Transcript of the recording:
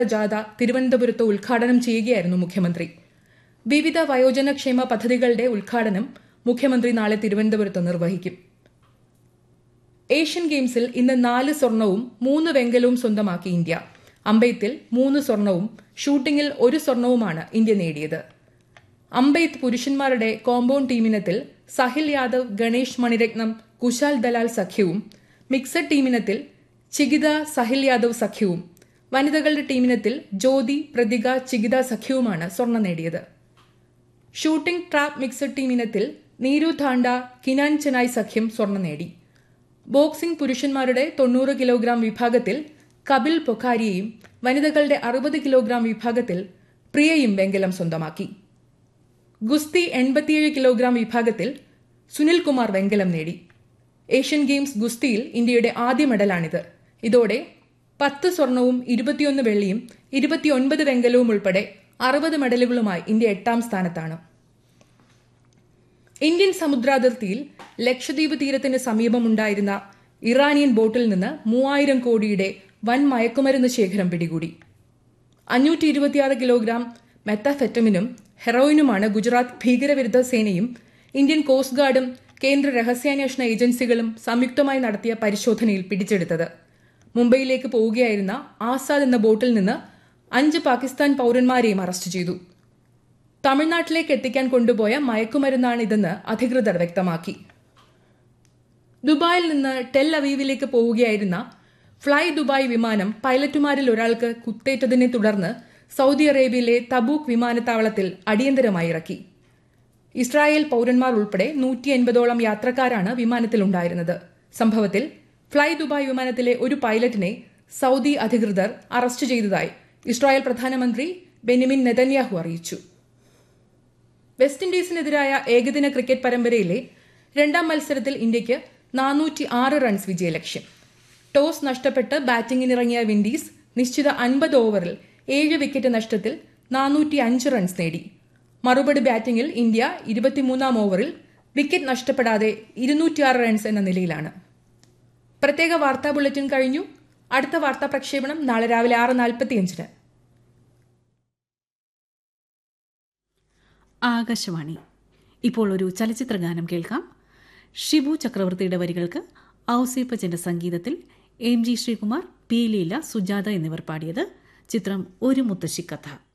ജാഥ തിരുവനന്തപുരത്ത് ഉദ്ഘാടനം ചെയ്യുകയായിരുന്നു മുഖ്യമന്ത്രി വിവിധ വയോജനക്ഷേമ പദ്ധതികളുടെ ഉദ്ഘാടനം മുഖ്യമന്ത്രി നാളെ തിരുവനന്തപുരത്ത് നിർവഹിക്കും ഏഷ്യൻ ഗെയിംസിൽ ഇന്ന് നാല് സ്വർണവും മൂന്ന് വെങ്കലവും സ്വന്തമാക്കി ഇന്ത്യ അമ്പെയ്ത്തിൽ മൂന്ന് സ്വർണവും ഷൂട്ടിംഗിൽ ഒരു സ്വർണവുമാണ് ഇന്ത്യ നേടിയത് അമ്പെയ്ത്ത് പുരുഷന്മാരുടെ കോമ്പൌണ്ട് ടീമിനത്തിൽ സഹിൽ യാദവ് ഗണേഷ് മണിരത്നം കുശാൽ ദലാൽ സഖ്യവും മിക്സഡ് ടീമിനത്തിൽ ചികിത സഹിൽ യാദവ് സഖ്യവും വനിതകളുടെ ടീമിനത്തിൽ ജ്യോതി പ്രതിക ചികിത സഖ്യവുമാണ് സ്വർണം നേടിയത് ഷൂട്ടിംഗ് ട്രാപ്പ് മിക്സഡ് ടീമിനത്തിൽ നീരു താണ്ട കിനാൻ ചെനായ് സഖ്യം സ്വർണം നേടി ബോക്സിംഗ് പുരുഷന്മാരുടെ തൊണ്ണൂറ് കിലോഗ്രാം വിഭാഗത്തിൽ കപിൽ പൊഖാരിയെയും വനിതകളുടെ അറുപത് കിലോഗ്രാം വിഭാഗത്തിൽ പ്രിയയും വെങ്കലം സ്വന്തമാക്കി ഗുസ്തി എൺപത്തിയേഴ് കിലോഗ്രാം വിഭാഗത്തിൽ സുനിൽ കുമാർ വെങ്കലം നേടി ഏഷ്യൻ ഗെയിംസ് ഗുസ്തിയിൽ ഇന്ത്യയുടെ ആദ്യ മെഡലാണിത് ഇതോടെ പത്ത് സ്വർണവും ഇരുപത്തിയൊന്ന് വെള്ളിയും ഇരുപത്തിയൊൻപത് വെങ്കലവും ഉൾപ്പെടെ അറുപത് മെഡലുകളുമായി ഇന്ത്യ എട്ടാം സ്ഥാനത്താണ് ഇന്ത്യൻ സമുദ്രാതിർത്തിയിൽ ലക്ഷദ്വീപ് തീരത്തിന് സമീപമുണ്ടായിരുന്ന ഇറാനിയൻ ബോട്ടിൽ നിന്ന് മൂവായിരം കോടിയുടെ വൻ മയക്കുമരുന്ന് ശേഖരം പിടികൂടി അഞ്ഞൂറ്റി ഇരുപത്തിയാറ് കിലോഗ്രാം മെത്താഫെറ്റമിനും ഹെറോയിനുമാണ് ഗുജറാത്ത് ഭീകരവിരുദ്ധ സേനയും ഇന്ത്യൻ കോസ്റ്റ് ഗാർഡും കേന്ദ്ര രഹസ്യാന്വേഷണ ഏജൻസികളും സംയുക്തമായി നടത്തിയ പരിശോധനയിൽ പിടിച്ചെടുത്തത് മുംബൈയിലേക്ക് പോവുകയായിരുന്ന ആസാദ് എന്ന ബോട്ടിൽ നിന്ന് അഞ്ച് പാകിസ്ഥാൻ പൌരന്മാരെയും അറസ്റ്റ് ചെയ്തു തമിഴ്നാട്ടിലേക്ക് എത്തിക്കാൻ കൊണ്ടുപോയ മയക്കുമരുന്നാണ് ഇതെന്ന് അധികൃതർ വ്യക്തമാക്കി ദുബായിൽ നിന്ന് ടെൽ അവീവിലേക്ക് പോവുകയായിരുന്ന ഫ്ളൈ ദുബായ് വിമാനം പൈലറ്റുമാരിൽ ഒരാൾക്ക് കുത്തേറ്റതിനെ തുടർന്ന് സൗദി അറേബ്യയിലെ തബൂക്ക് വിമാനത്താവളത്തിൽ അടിയന്തരമായി ഇറക്കി ഇസ്രായേൽ പൌരന്മാർ ഉൾപ്പെടെ നൂറ്റി എൺപതോളം യാത്രക്കാരാണ് വിമാനത്തിലുണ്ടായിരുന്നത് സംഭവത്തിൽ ഫ്ളൈ ദുബായ് വിമാനത്തിലെ ഒരു പൈലറ്റിനെ സൗദി അധികൃതർ അറസ്റ്റ് ചെയ്തതായി ഇസ്രായേൽ പ്രധാനമന്ത്രി ബെനിമിൻ നെതന്യാഹു അറിയിച്ചു വെസ്റ്റ് ഇൻഡീസിനെതിരായ ഏകദിന ക്രിക്കറ്റ് പരമ്പരയിലെ രണ്ടാം മത്സരത്തിൽ ഇന്ത്യയ്ക്ക് നാനൂറ്റി ആറ് റൺസ് വിജയലക്ഷ്യം ടോസ് നഷ്ടപ്പെട്ട് ബാറ്റിംഗിനിറങ്ങിയ വിൻഡീസ് നിശ്ചിത അൻപത് ഓവറിൽ ഏഴ് വിക്കറ്റ് നഷ്ടത്തിൽ നാനൂറ്റി അഞ്ച് റൺസ് നേടി മറുപടി ബാറ്റിംഗിൽ ഇന്ത്യ ഇരുപത്തിമൂന്നാം ഓവറിൽ വിക്കറ്റ് നഷ്ടപ്പെടാതെ ഇരുന്നൂറ്റിയാറ് റൺസ് എന്ന നിലയിലാണ് പ്രത്യേക വാർത്താ ബുള്ളറ്റിൻ കഴിഞ്ഞു അടുത്ത വാർത്താ പ്രക്ഷേപണം നാളെ രാവിലെ ആറ് നാൽപ്പത്തിയഞ്ചിന് ആകാശവാണി ഇപ്പോൾ ഒരു ചലച്ചിത്ര ഗാനം കേൾക്കാം ഷിബു ചക്രവർത്തിയുടെ വരികൾക്ക് ഔസേപ്പച്ചന്റെ സംഗീതത്തിൽ M G Sreekumar P Leela Sujatha എന്നിവർ പാടിയത് ചിത്രം ഒരു മുത്തശ്ശിക്കഥ